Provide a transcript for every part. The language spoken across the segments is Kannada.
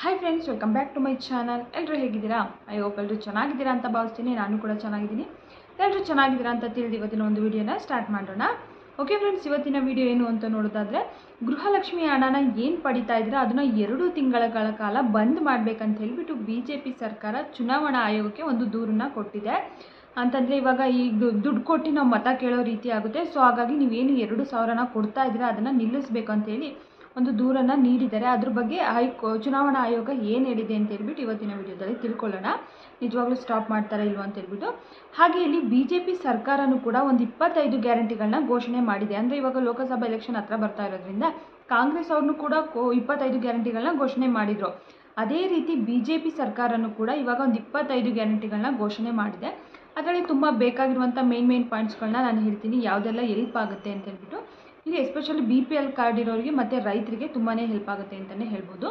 hi friends welcome back to my channel ಎಲ್ಲರೂ ಹೇಗಿದ್ದೀರಾ ಐ ಹೋಪ್ ಎಲ್ಲರೂ ಚೆನ್ನಾಗಿದ್ದೀರಾ ಅಂತ ಭಾವಿಸ್ತೀನಿ ನಾನು ಕೂಡ ಚೆನ್ನಾಗಿದ್ದೀನಿ ಎಲ್ಲರೂ ಚೆನ್ನಾಗಿದ್ದೀರಾ ಅಂತ ತಿಳಿದು ಇವತ್ತಿನ ಒಂದು ವಿಡಿಯೋನ ಸ್ಟಾರ್ಟ್ ಮಾಡೋಣ ಓಕೆ ಫ್ರೆಂಡ್ಸ್ ಇವತ್ತಿನ ವಿಡಿಯೋ ಏನು ಅಂತ ನೋಡೋದಾದರೆ ಗೃಹಲಕ್ಷ್ಮಿ ಹಣನ ಏನು ಪಡಿತಾ ಇದ್ರೆ ಅದನ್ನು ಎರಡು ತಿಂಗಳ ಕಾಲ ಬಂದ್ ಮಾಡಬೇಕಂತ ಹೇಳಿಬಿಟ್ಟು ಬಿ ಜೆ ಪಿ ಸರ್ಕಾರ ಚುನಾವಣಾ ಆಯೋಗಕ್ಕೆ ಒಂದು ದೂರನ್ನ ಕೊಟ್ಟಿದೆ ಅಂತಂದರೆ ಇವಾಗ ಈ ದುಡ್ಡು ಕೊಟ್ಟು ನಾವು ಮತ ಕೇಳೋ ರೀತಿ ಆಗುತ್ತೆ ಸೊ ಹಾಗಾಗಿ ನೀವೇನು ಎರಡು ಸಾವಿರನ ಕೊಡ್ತಾ ಇದ್ದೀರಾ ಅದನ್ನು ನಿಲ್ಲಿಸಬೇಕು ಅಂತೇಳಿ ಒಂದು ದೂರನ್ನು ನೀಡಿದ್ದಾರೆ ಅದ್ರ ಬಗ್ಗೆ ಹೈಕೋ ಚುನಾವಣಾ ಆಯೋಗ ಏನು ಹೇಳಿದೆ ಅಂತ ಹೇಳ್ಬಿಟ್ಟು ಇವತ್ತಿನ ವಿಡಿಯೋದಲ್ಲಿ ತಿಳ್ಕೊಳ್ಳೋಣ ನಿಜವಾಗ್ಲೂ ಸ್ಟಾಪ್ ಮಾಡ್ತಾರಾ ಇಲ್ವಾ ಅಂತ ಹೇಳ್ಬಿಟ್ಟು ಹಾಗೆ ಇಲ್ಲಿ ಬಿ ಜೆ ಪಿ ಸರ್ಕಾರನೂ ಕೂಡ ಒಂದು ಇಪ್ಪತ್ತೈದು ಗ್ಯಾರಂಟಿಗಳನ್ನ ಘೋಷಣೆ ಮಾಡಿದೆ ಅಂದರೆ ಇವಾಗ ಲೋಕಸಭಾ ಎಲೆಕ್ಷನ್ ಹತ್ರ ಬರ್ತಾ ಇರೋದ್ರಿಂದ ಕಾಂಗ್ರೆಸ್ ಅವ್ರನ್ನೂ ಕೂಡ ಕೋ ಇಪ್ಪತ್ತೈದು ಗ್ಯಾರಂಟಿಗಳನ್ನ ಘೋಷಣೆ ಮಾಡಿದರು ಅದೇ ರೀತಿ ಬಿ ಜೆ ಪಿ ಸರ್ಕಾರನೂ ಕೂಡ ಇವಾಗ ಒಂದು ಇಪ್ಪತ್ತೈದು ಗ್ಯಾರಂಟಿಗಳನ್ನ ಘೋಷಣೆ ಮಾಡಿದೆ ಅದರಲ್ಲಿ ತುಂಬ ಬೇಕಾಗಿರುವಂಥ ಮೇನ್ ಮೇನ್ ಪಾಯಿಂಟ್ಸ್ಗಳನ್ನ ನಾನು ಹೇಳ್ತೀನಿ ಯಾವುದೆಲ್ಲ ಹೆಲ್ಪ್ ಆಗುತ್ತೆ ಅಂತ ಹೇಳ್ಬಿಟ್ಟು ಇಲ್ಲಿ especially B P L card ಇರೋರಿಗೆ ಮತ್ತು ರೈತರಿಗೆ ತುಂಬಾ ಹೆಲ್ಪ್ ಆಗುತ್ತೆ ಅಂತಲೇ ಹೇಳ್ಬೋದು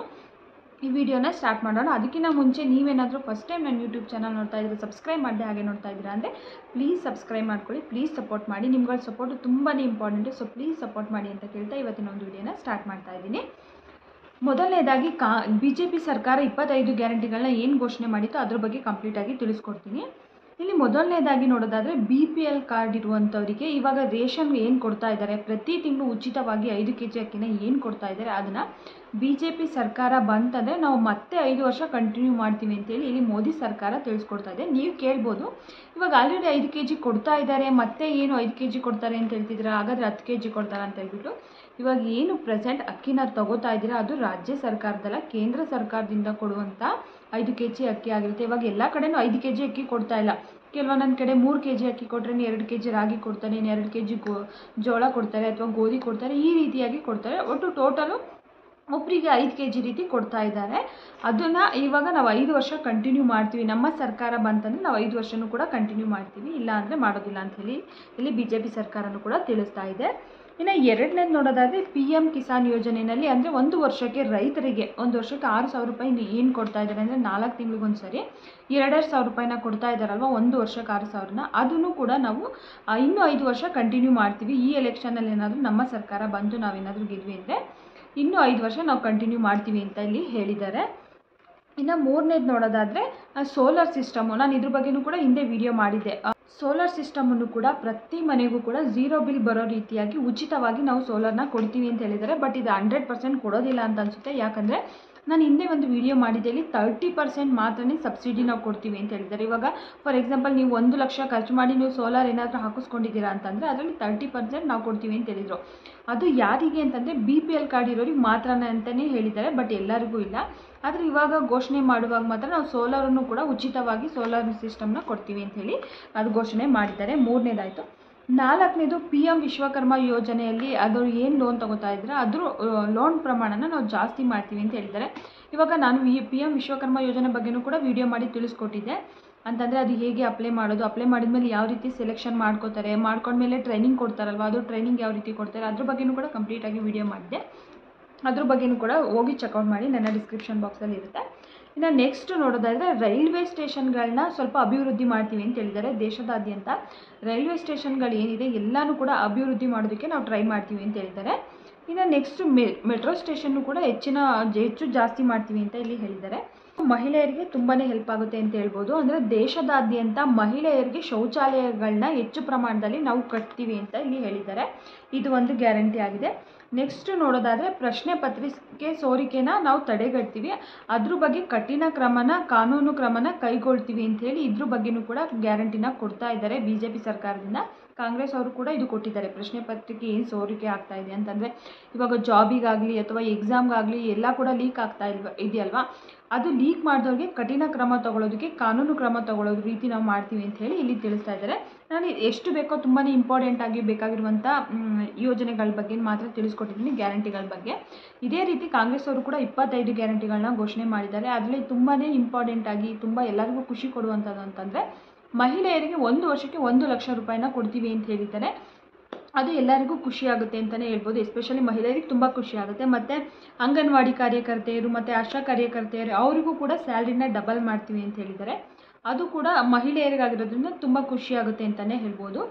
ಈ ವಿಡಿಯೋನ ಸ್ಟಾರ್ಟ್ ಮಾಡೋಣ ಅದಕ್ಕಿಂತ ಮುಂಚೆ ನೀವೇನಾದರೂ ಫಸ್ಟ್ ಟೈಮ್ ನನ್ನ ಯೂಟ್ಯೂಬ್ ಚಾನಲ್ ನೋಡ್ತಾ ಇದ್ರೆ ಸಬ್ಸ್ಕ್ರೈಬ್ ಮಾಡದೆ ಹಾಗೆ ನೋಡ್ತಾ ಇದ್ದೀರಾ ಅಂದರೆ ಪ್ಲೀಸ್ ಸಬ್ಸ್ಕ್ರೈಬ್ ಮಾಡ್ಕೊಳ್ಳಿ ಪ್ಲೀಸ್ ಸಪೋರ್ಟ್ ಮಾಡಿ ನಿಮ್ಗಳ ಸಪೋರ್ಟ್ ತುಂಬಾ ಇಂಪಾರ್ಟೆಂಟು ಸೊ ಪ್ಲೀಸ್ ಸಪೋರ್ಟ್ ಮಾಡಿ ಅಂತ ಕೇಳ್ತಾ ಇವತ್ತಿನ ಒಂದು ವಿಡಿಯೋನ ಸ್ಟಾರ್ಟ್ ಮಾಡ್ತಾ ಇದ್ದೀನಿ ಮೊದಲನೇದಾಗಿ ಕಾ ಬಿ ಜೆ ಪಿ ಸರ್ಕಾರ ಇಪ್ಪತ್ತೈದು ಗ್ಯಾರಂಟಿಗಳನ್ನ ಏನು ಘೋಷಣೆ ಮಾಡಿತ್ತು ಅದ್ರ ಬಗ್ಗೆ ಕಂಪ್ಲೀಟಾಗಿ ತಿಳಿಸ್ಕೊಡ್ತೀನಿ ಇಲ್ಲಿ ಮೊದಲನೇದಾಗಿ ನೋಡೋದಾದರೆ ಬಿ ಪಿ ಎಲ್ ಕಾರ್ಡ್ ಇರುವಂಥವರಿಗೆ ಇವಾಗ ರೇಷನ್ ಏನು ಕೊಡ್ತಾ ಇದ್ದಾರೆ ಪ್ರತಿ ತಿಂಗಳು ಉಚಿತವಾಗಿ ಐದು ಕೆ ಜಿ ಅಕ್ಕಿನ ಏನು ಕೊಡ್ತಾ ಇದ್ದಾರೆ ಅದನ್ನು ಬಿ ಜೆ ಪಿ ಸರ್ಕಾರ ಬಂತಂದರೆ ನಾವು ಮತ್ತೆ ಐದು ವರ್ಷ ಕಂಟಿನ್ಯೂ ಮಾಡ್ತೀವಿ ಅಂತೇಳಿ ಇಲ್ಲಿ ಮೋದಿ ಸರ್ಕಾರ ತಿಳಿಸ್ಕೊಡ್ತಾ ಇದೆ ನೀವು ಕೇಳ್ಬೋದು ಇವಾಗ ಆಲ್ರೆಡಿ ಐದು ಕೆ ಜಿ ಕೊಡ್ತಾ ಇದ್ದಾರೆ ಮತ್ತೆ ಏನು ಐದು ಕೆ ಜಿ ಕೊಡ್ತಾರೆ ಅಂತ ಹೇಳ್ತಿದ್ದೀರಾ ಹಾಗಾದರೆ ಹತ್ತು ಕೆ ಜಿ ಕೊಡ್ತಾರೆ ಅಂತ ಹೇಳ್ಬಿಟ್ಟು ಇವಾಗ ಏನು ಪ್ರೆಸೆಂಟ್ ಅಕ್ಕಿನ ತಗೋತಾ ಇದ್ದೀರಾ ಅದು ರಾಜ್ಯ ಸರ್ಕಾರದಲ್ಲ ಕೇಂದ್ರ ಸರ್ಕಾರದಿಂದ ಕೊಡುವಂಥ ಐದು ಕೆ ಜಿ ಅಕ್ಕಿ ಆಗಿರುತ್ತೆ ಇವಾಗ ಎಲ್ಲ ಕಡೆನೂ ಐದು ಕೆ ಜಿ ಅಕ್ಕಿ ಕೊಡ್ತಾ ಇಲ್ಲ ಕೆಲವೊಂದೊಂದು ಕಡೆ ಮೂರು ಕೆ ಜಿ ಅಕ್ಕಿ ಕೊಟ್ಟರೆ ಎರಡು ಕೆ ಜಿ ರಾಗಿ ಕೊಡ್ತಾರೆ ಇನ್ನು ಎರಡು ಕೆ ಜಿ ಗೋ ಜೋಳ ಕೊಡ್ತಾರೆ ಅಥವಾ ಗೋಧಿ ಕೊಡ್ತಾರೆ ಈ ರೀತಿಯಾಗಿ ಕೊಡ್ತಾರೆ ಒಟ್ಟು ಟೋಟಲು ಒಬ್ಬರಿಗೆ ಐದು ಕೆ ಜಿ ರೀತಿ ಕೊಡ್ತಾ ಇದ್ದಾರೆ ಅದನ್ನು ಇವಾಗ ನಾವು ಐದು ವರ್ಷ ಕಂಟಿನ್ಯೂ ಮಾಡ್ತೀವಿ ನಮ್ಮ ಸರ್ಕಾರ ಬಂತಂದರೆ ನಾವು ಐದು ವರ್ಷನೂ ಕೂಡ ಕಂಟಿನ್ಯೂ ಮಾಡ್ತೀವಿ ಇಲ್ಲ ಅಂದರೆ ಮಾಡೋದಿಲ್ಲ ಅಂತ ಹೇಳಿ ಇಲ್ಲಿ ಬಿ ಜೆ ಪಿ ಸರ್ಕಾರನೂ ಕೂಡ ತಿಳಿಸ್ತಾ ಇದೆ ಇನ್ನು ಎರಡನೇದು ನೋಡೋದಾದರೆ ಪಿ ಎಮ್ ಕಿಸಾನ್ ಯೋಜನೆಯಲ್ಲಿ ಅಂದರೆ ಒಂದು ವರ್ಷಕ್ಕೆ ರೈತರಿಗೆ ಒಂದು ವರ್ಷಕ್ಕೆ ಆರು ಸಾವಿರ ರೂಪಾಯಿ ಏನು ಕೊಡ್ತಾ ಇದ್ದಾರೆ ಅಂದರೆ ನಾಲ್ಕು ತಿಂಗಳಿಗೊಂದು ಸರಿ ಎರಡೆರಡು ಸಾವಿರ ರೂಪಾಯಿನ ಕೊಡ್ತಾ ಇದ್ದಾರಲ್ವ ಒಂದು ವರ್ಷಕ್ಕೆ ಆರು ಸಾವಿರನ ಅದನ್ನು ಕೂಡ ನಾವು ಇನ್ನೂ ಐದು ವರ್ಷ ಕಂಟಿನ್ಯೂ ಮಾಡ್ತೀವಿ ಈ ಎಲೆಕ್ಷನಲ್ಲಿ ಏನಾದರೂ ನಮ್ಮ ಸರ್ಕಾರ ಬಂದು ನಾವೇನಾದರೂ ಗೆದ್ವಿ ಅಂದರೆ ಇನ್ನೂ ಐದು ವರ್ಷ ನಾವು ಕಂಟಿನ್ಯೂ ಮಾಡ್ತೀವಿ ಅಂತ ಇಲ್ಲಿ ಹೇಳಿದ್ದಾರೆ ಇನ್ನು ಮೂರನೇದು ನೋಡೋದಾದರೆ ಸೋಲಾರ್ ಸಿಸ್ಟಮು ನಾನು ಇದ್ರ ಬಗ್ಗೆನೂ ಕೂಡ ಹಿಂದೆ ವಿಡಿಯೋ ಮಾಡಿದ್ದೆ ಸೋಲಾರ್ ಸಿಸ್ಟಮನ್ನು ಕೂಡ ಪ್ರತಿ ಮನೆಗೂ ಕೂಡ ಝೀರೋ ಬಿಲ್ ಬರೋ ರೀತಿಯಾಗಿ ಉಚಿತವಾಗಿ ನಾವು ಸೋಲಾರ್ನ ಕೊಡ್ತೀವಿ ಅಂತ ಹೇಳಿದ್ದಾರೆ ಬಟ್ ಇದು ಹಂಡ್ರೆಡ್ ಪರ್ಸೆಂಟ್ ಕೊಡೋದಿಲ್ಲ ಅಂತ ಅನಿಸುತ್ತೆ ಯಾಕಂದರೆ ನಾನು ಹಿಂದೆ ಒಂದು ವಿಡಿಯೋ ಮಾಡಿದ್ದೆ ಇಲ್ಲಿ ತರ್ಟಿ ಪರ್ಸೆಂಟ್ ಮಾತ್ರನೇ ಸಬ್ಸಿಡಿ ನಾವು ಕೊಡ್ತೀವಿ ಅಂತ ಹೇಳಿದ್ದಾರೆ ಇವಾಗ ಫಾರ್ ಎಕ್ಸಾಂಪಲ್ ನೀವು ಒಂದು ಲಕ್ಷ ಖರ್ಚು ಮಾಡಿ ನೀವು ಸೋಲಾರ್ ಏನಾದರೂ ಹಾಕಿಸ್ಕೊಂಡಿದ್ದೀರಾ ಅಂತಂದರೆ ಅದರಲ್ಲಿ ತರ್ಟಿ ಪರ್ಸೆಂಟ್ ನಾವು ಕೊಡ್ತೀವಿ ಅಂತ ಹೇಳಿದರು ಅದು ಯಾರಿಗೆ ಅಂತಂದರೆ ಬಿ ಪಿ ಎಲ್ ಕಾರ್ಡ್ ಇರೋರಿಗೆ ಮಾತ್ರನೇ ಅಂತಲೇ ಹೇಳಿದ್ದಾರೆ ಬಟ್ ಎಲ್ಲರಿಗೂ ಇಲ್ಲ ಆದರೆ ಇವಾಗ ಘೋಷಣೆ ಮಾಡುವಾಗ ಮಾತ್ರ ನಾವು ಸೋಲಾರನ್ನು ಕೂಡ ಉಚಿತವಾಗಿ ಸೋಲಾರ್ ಸಿಸ್ಟಮ್ನ ಕೊಡ್ತೀವಿ ಅಂತ ಹೇಳಿ ಅದು ಘೋಷಣೆ ಮಾಡಿದ್ದಾರೆ ಮೂರನೇದಾಯಿತು ನಾಲ್ಕನೇದು ಪಿ ಎಮ್ ವಿಶ್ವಕರ್ಮ ಯೋಜನೆಯಲ್ಲಿ ಅದು ಏನು ಲೋನ್ ತಗೋತಾ ಇದ್ರೆ ಅದ್ರ ಲೋನ್ ಪ್ರಮಾಣನ ನಾವು ಜಾಸ್ತಿ ಮಾಡ್ತೀವಿ ಅಂತ ಹೇಳಿದ್ದಾರೆ ಇವಾಗ ನಾನು ಈ ಪಿ ಎಮ್ ವಿಶ್ವಕರ್ಮ ಯೋಜನೆ ಬಗ್ಗೆನೂ ಕೂಡ ವಿಡಿಯೋ ಮಾಡಿ ತಿಳಿಸ್ಕೊಟ್ಟಿದ್ದೆ ಅಂತಂದರೆ ಅದು ಹೇಗೆ ಅಪ್ಲೈ ಮಾಡೋದು ಅಪ್ಲೈ ಮಾಡಿದ್ಮೇಲೆ ಯಾವ ರೀತಿ ಸೆಲೆಕ್ಷನ್ ಮಾಡ್ಕೋತಾರೆ ಮಾಡ್ಕೊಂಡ್ಮೇಲೆ ಟ್ರೈನಿಂಗ್ ಕೊಡ್ತಾರಲ್ವ ಅದು ಟ್ರೈನಿಂಗ್ ಯಾವ ರೀತಿ ಕೊಡ್ತಾರೆ ಅದ್ರ ಬಗ್ಗೆನೂ ಕೂಡ ಕಂಪ್ಲೀಟಾಗಿ ವಿಡಿಯೋ ಮಾಡಿದೆ ಅದ್ರ ಬಗ್ಗೆನೂ ಕೂಡ ಹೋಗಿ ಚೆಕ್ಔಟ್ ಮಾಡಿ ನನ್ನ ಡಿಸ್ಕ್ರಿಪ್ಷನ್ ಬಾಕ್ಸಲ್ಲಿ ಇರುತ್ತೆ ಇನ್ನು ನೆಕ್ಸ್ಟ್ ನೋಡೋದಾದರೆ ರೈಲ್ವೆ ಸ್ಟೇಷನ್ಗಳನ್ನ ಸ್ವಲ್ಪ ಅಭಿವೃದ್ಧಿ ಮಾಡ್ತೀವಿ ಅಂತ ಹೇಳಿದ್ದಾರೆ ದೇಶದಾದ್ಯಂತ ರೈಲ್ವೆ ಸ್ಟೇಷನ್ಗಳು ಏನಿದೆ ಎಲ್ಲನೂ ಕೂಡ ಅಭಿವೃದ್ಧಿ ಮಾಡೋದಕ್ಕೆ ನಾವು ಟ್ರೈ ಮಾಡ್ತೀವಿ ಅಂತ ಹೇಳಿದ್ದಾರೆ ಇನ್ನು ನೆಕ್ಸ್ಟ್ ಮೆ ಮೆಟ್ರೋ ಸ್ಟೇಷನ್ನು ಕೂಡ ಹೆಚ್ಚಿನ ಹೆಚ್ಚು ಜಾಸ್ತಿ ಮಾಡ್ತೀವಿ ಅಂತ ಇಲ್ಲಿ ಹೇಳಿದ್ದಾರೆ ಮಹಿಳೆಯರಿಗೆ ತುಂಬಾ ಹೆಲ್ಪ್ ಆಗುತ್ತೆ ಅಂತ ಹೇಳ್ಬೋದು ಅಂದರೆ ದೇಶದಾದ್ಯಂತ ಮಹಿಳೆಯರಿಗೆ ಶೌಚಾಲಯಗಳನ್ನ ಹೆಚ್ಚು ಪ್ರಮಾಣದಲ್ಲಿ ನಾವು ಕಟ್ತೀವಿ ಅಂತ ಇಲ್ಲಿ ಹೇಳಿದ್ದಾರೆ ಇದು ಒಂದು ಗ್ಯಾರಂಟಿ ಆಗಿದೆ ನೆಕ್ಸ್ಟ್ ನೋಡೋದಾದರೆ ಪ್ರಶ್ನೆ ಪತ್ರಿಕೆ ಸೋರಿಕೆನ ನಾವು ತಡೆಗಟ್ತೀವಿ ಅದ್ರ ಬಗ್ಗೆ ಕಠಿಣ ಕ್ರಮನ ಕಾನೂನು ಕ್ರಮನ ಕೈಗೊಳ್ತೀವಿ ಅಂತ ಹೇಳಿ ಇದ್ರ ಬಗ್ಗೆನೂ ಕೂಡ ಗ್ಯಾರಂಟಿನ ಕೊಡ್ತಾ ಇದ್ದಾರೆ ಬಿ ಜೆ ಪಿ ಸರ್ಕಾರದಿಂದ ಕಾಂಗ್ರೆಸ್ ಅವರು ಕೂಡ ಇದು ಕೊಟ್ಟಿದ್ದಾರೆ ಪ್ರಶ್ನೆ ಪತ್ರಿಕೆ ಏನು ಸೋರಿಕೆ ಆಗ್ತಾ ಇದೆ ಅಂತಂದರೆ ಇವಾಗ ಜಾಬಿಗಾಗಲಿ ಅಥವಾ ಎಕ್ಸಾಮ್ಗಾಗಲಿ ಎಲ್ಲ ಕೂಡ ಲೀಕ್ ಆಗ್ತಾ ಇಲ್ವ ಇದೆಯಲ್ವಾ ಅದು ಲೀಕ್ ಮಾಡಿದವ್ರಿಗೆ ಕಠಿಣ ಕ್ರಮ ತಗೊಳ್ಳೋದಕ್ಕೆ ಕಾನೂನು ಕ್ರಮ ತಗೊಳ್ಳೋದು ರೀತಿ ನಾವು ಮಾಡ್ತೀವಿ ಅಂತ ಹೇಳಿ ಇಲ್ಲಿ ತಿಳಿಸ್ತಾ ಇದ್ದಾರೆ ನಾನು ಎಷ್ಟು ಬೇಕೋ ತುಂಬಾ ಇಂಪಾರ್ಟೆಂಟ್ ಆಗಿ ಬೇಕಾಗಿರುವಂಥ ಯೋಜನೆಗಳ ಬಗ್ಗೆ ಮಾತ್ರ ತಿಳಿಸ್ಕೊಟ್ಟಿದ್ದೀನಿ ಗ್ಯಾರಂಟಿಗಳ ಬಗ್ಗೆ ಇದೇ ರೀತಿ ಕಾಂಗ್ರೆಸ್ ಅವರು ಕೂಡ ಇಪ್ಪತ್ತೈದು ಗ್ಯಾರಂಟಿಗಳನ್ನ ಘೋಷಣೆ ಮಾಡಿದ್ದಾರೆ ಅದರಲ್ಲಿ ತುಂಬಾ ಇಂಪಾರ್ಟೆಂಟ್ ಆಗಿ ತುಂಬ ಎಲ್ಲರಿಗೂ ಖುಷಿ ಕೊಡುವಂಥದ್ದು ಅಂತಂದರೆ ಮಹಿಳೆಯರಿಗೆ ಒಂದು ವರ್ಷಕ್ಕೆ ಒಂದು ಲಕ್ಷ ರೂಪಾಯಿನ ಕೊಡ್ತೀವಿ ಅಂತ ಹೇಳಿದ್ದಾರೆ ಅದು ಎಲ್ಲರಿಗೂ ಖುಷಿ ಆಗುತ್ತೆ ಅಂತಲೇ ಹೇಳ್ಬೋದು ಎಸ್ಪೆಷಲಿ ಮಹಿಳೆಯರಿಗೆ ತುಂಬ ಖುಷಿ ಆಗುತ್ತೆ ಮತ್ತು ಅಂಗನವಾಡಿ ಕಾರ್ಯಕರ್ತೆಯರು ಮತ್ತು ಆಶಾ ಕಾರ್ಯಕರ್ತೆಯರು ಅವರಿಗೂ ಕೂಡ ಸ್ಯಾಲ್ರಿನ ಡಬಲ್ ಮಾಡ್ತೀವಿ ಅಂತ ಹೇಳಿದ್ದಾರೆ ಅದು ಕೂಡ ಮಹಿಳೆಯರಿಗಾಗಿರೋದ್ರಿಂದ ತುಂಬ ಖುಷಿ ಆಗುತ್ತೆ ಅಂತಲೇ ಹೇಳ್ಬೋದು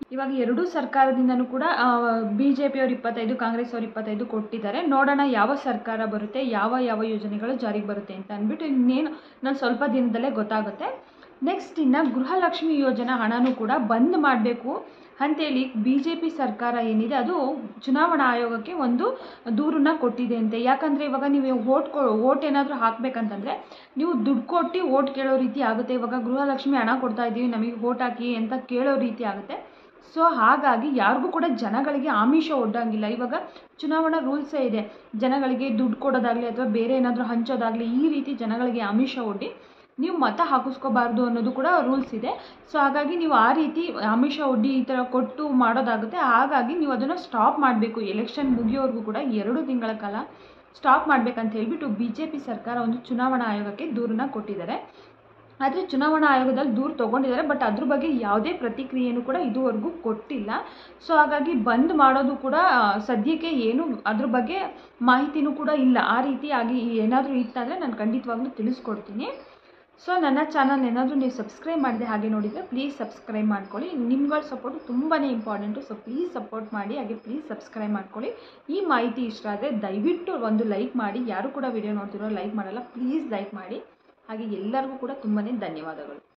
ಇವಾಗ ಎರಡೂ ಸರ್ಕಾರದಿಂದನೂ ಕೂಡ ಬಿ ಜೆ ಪಿಯವರು ಇಪ್ಪತ್ತೈದು ಕಾಂಗ್ರೆಸ್ ಅವರು ಇಪ್ಪತ್ತೈದು ಕೊಟ್ಟಿದ್ದಾರೆ ನೋಡೋಣ ಯಾವ ಸರ್ಕಾರ ಬರುತ್ತೆ ಯಾವ ಯಾವ ಯೋಜನೆಗಳು ಜಾರಿಗೆ ಬರುತ್ತೆ ಅಂತ ಅಂದ್ಬಿಟ್ಟು ಇನ್ನೇನು ನಾನು ಸ್ವಲ್ಪ ದಿನದಲ್ಲೇ ಗೊತ್ತಾಗುತ್ತೆ ನೆಕ್ಸ್ಟ್ ಇನ್ನು ಗೃಹಲಕ್ಷ್ಮಿ ಯೋಜನಾ ಹಣನೂ ಕೂಡ ಬಂದ್ ಮಾಡಬೇಕು ಅಂತೇಳಿ ಬಿ ಜೆ ಪಿ ಸರ್ಕಾರ ಏನಿದೆ ಅದು ಚುನಾವಣಾ ಆಯೋಗಕ್ಕೆ ಒಂದು ದೂರನ್ನ ಕೊಟ್ಟಿದೆ ಅಂತೆ ಯಾಕಂದರೆ ಇವಾಗ ನೀವು ಓಟ್ ಕೊ ಓಟ್ ಏನಾದರೂ ಹಾಕಬೇಕಂತಂದರೆ ನೀವು ದುಡ್ಡು ಕೊಟ್ಟು ಓಟ್ ಕೇಳೋ ರೀತಿ ಆಗುತ್ತೆ ಇವಾಗ ಗೃಹಲಕ್ಷ್ಮಿ ಹಣ ಕೊಡ್ತಾ ಇದ್ದೀವಿ ನಮಗೆ ಓಟ್ ಹಾಕಿ ಅಂತ ಕೇಳೋ ರೀತಿ ಆಗುತ್ತೆ ಸೊ ಹಾಗಾಗಿ ಯಾರಿಗೂ ಕೂಡ ಜನಗಳಿಗೆ ಆಮಿಷ ಒಡ್ಡಂಗಿಲ್ಲ ಇವಾಗ ಚುನಾವಣಾ ರೂಲ್ಸೇ ಇದೆ ಜನಗಳಿಗೆ ದುಡ್ಡು ಕೊಡೋದಾಗಲಿ ಅಥವಾ ಬೇರೆ ಏನಾದರೂ ಹಂಚೋದಾಗಲಿ ಈ ರೀತಿ ಜನಗಳಿಗೆ ಆಮಿಷ ಒಡ್ಡಿ ನೀವು ಮತ ಹಾಕಿಸ್ಕೋಬಾರ್ದು ಅನ್ನೋದು ಕೂಡ ರೂಲ್ಸ್ ಇದೆ ಸೊ ಹಾಗಾಗಿ ನೀವು ಆ ರೀತಿ ಆಮಿಷ ಒಡ್ಡಿ ಈ ಥರ ಕೊಟ್ಟು ಮಾಡೋದಾಗುತ್ತೆ ಹಾಗಾಗಿ ನೀವು ಅದನ್ನು ಸ್ಟಾಪ್ ಮಾಡಬೇಕು ಎಲೆಕ್ಷನ್ ಮುಗಿಯೋವರೆಗೂ ಕೂಡ ಎರಡು ತಿಂಗಳ ಕಾಲ ಸ್ಟಾಪ್ ಮಾಡಬೇಕಂತ ಹೇಳ್ಬಿಟ್ಟು ಬಿ ಜೆ ಪಿ ಸರ್ಕಾರ ಒಂದು ಚುನಾವಣಾ ಆಯೋಗಕ್ಕೆ ದೂರನ್ನ ಕೊಟ್ಟಿದ್ದಾರೆ ಆದರೆ ಚುನಾವಣಾ ಆಯೋಗದಲ್ಲಿ ದೂರು ತೊಗೊಂಡಿದ್ದಾರೆ ಬಟ್ ಅದ್ರ ಬಗ್ಗೆ ಯಾವುದೇ ಪ್ರತಿಕ್ರಿಯೆನೂ ಕೂಡ ಇದುವರೆಗೂ ಕೊಟ್ಟಿಲ್ಲ ಸೊ ಹಾಗಾಗಿ ಬಂದ್ ಮಾಡೋದು ಕೂಡ ಆ, ಸದ್ಯಕ್ಕೆ ಏನು ಅದ್ರ ಬಗ್ಗೆ ಮಾಹಿತಿನೂ ಕೂಡ ಇಲ್ಲ ಆ ರೀತಿಯಾಗಿ ಏನಾದರೂ ಇತ್ತಂದರೆ ನಾನು ಖಂಡಿತವಾಗ್ಲೂ ತಿಳಿಸ್ಕೊಡ್ತೀನಿ ಸೊ ನನ್ನ ಚಾನಲ್ ಏನಾದರೂ ನೀವು ಸಬ್ಸ್ಕ್ರೈಬ್ ಮಾಡಿದೆ ಹಾಗೆ ನೋಡಿದರೆ ಪ್ಲೀಸ್ ಸಬ್ಸ್ಕ್ರೈಬ್ ಮಾಡ್ಕೊಳ್ಳಿ ನಿಮ್ಗಳ ಸಪೋರ್ಟ್ ತುಂಬಾ ಇಂಪಾರ್ಟೆಂಟು ಸೊ ಪ್ಲೀಸ್ ಸಪೋರ್ಟ್ ಮಾಡಿ ಹಾಗೆ ಪ್ಲೀಸ್ ಸಬ್ಸ್ಕ್ರೈಬ್ ಮಾಡ್ಕೊಳ್ಳಿ ಈ ಮಾಹಿತಿ ಇಷ್ಟ ಆದರೆ ದಯವಿಟ್ಟು ಒಂದು ಲೈಕ್ ಮಾಡಿ ಯಾರು ಕೂಡ ವಿಡಿಯೋ ನೋಡ್ತಿರೋ ಲೈಕ್ ಮಾಡಲ್ಲ ಪ್ಲೀಸ್ ಲೈಕ್ ಮಾಡಿ ಹಾಗೆ ಎಲ್ಲರಿಗೂ ಕೂಡ ತುಂಬಾ ಧನ್ಯವಾದಗಳು